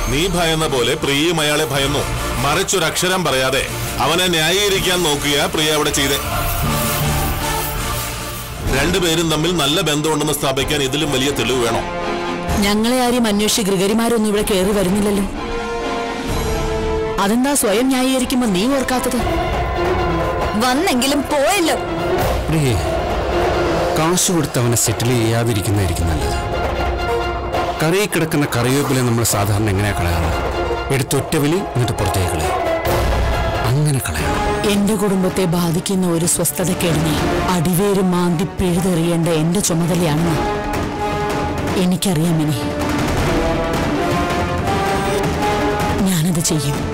നീ ഭയന്ന പോലെ പ്രിയയും അയാളെ ഭയന്നു മറിച്ചൊരക്ഷരം പറയാതെ അവനെ ന്യായീകരിക്കാൻ നോക്കിയ പ്രിയ അവിടെ ചെയ്തേ രണ്ടുപേരും തമ്മിൽ നല്ല ബന്ധമുണ്ടെന്ന് സ്ഥാപിക്കാൻ ഇതിലും വലിയ തെളിവ് വേണോ ഞങ്ങളെ ആരും അന്വേഷിച്ച് ഗ്രിഗരിമാരൊന്നും ഇവിടെ കയറി വരുന്നില്ലല്ലോ അതെന്താ സ്വയം ന്യായീകരിക്കുമ്പോ നീ ഓർക്കാത്തത് വന്നെങ്കിലും പോയല്ലോ പ്രിയേ കാശ് കൊടുത്ത് അവനെ സെറ്റിൽ ചെയ്യാതിരിക്കുന്നതായിരിക്കും നല്ലത് കറിയിൽ കിടക്കുന്ന കറിവേപ്പില നമ്മൾ സാധാരണ എങ്ങനെയാ കളയാറ് എടുത്തൊറ്റ വലി എന്നിട്ട് പുറത്തേക്ക് കളയും അങ്ങനെ കളയണം എന്റെ കുടുംബത്തെ ബാധിക്കുന്ന ഒരു സ്വസ്ഥതക്കേടിനെ അടിവേര് മാന്തി പിഴുതെറിയേണ്ട എന്റെ ചുമതലയാണെന്ന് എനിക്കറിയാം ഇനി ഞാനത് ചെയ്യും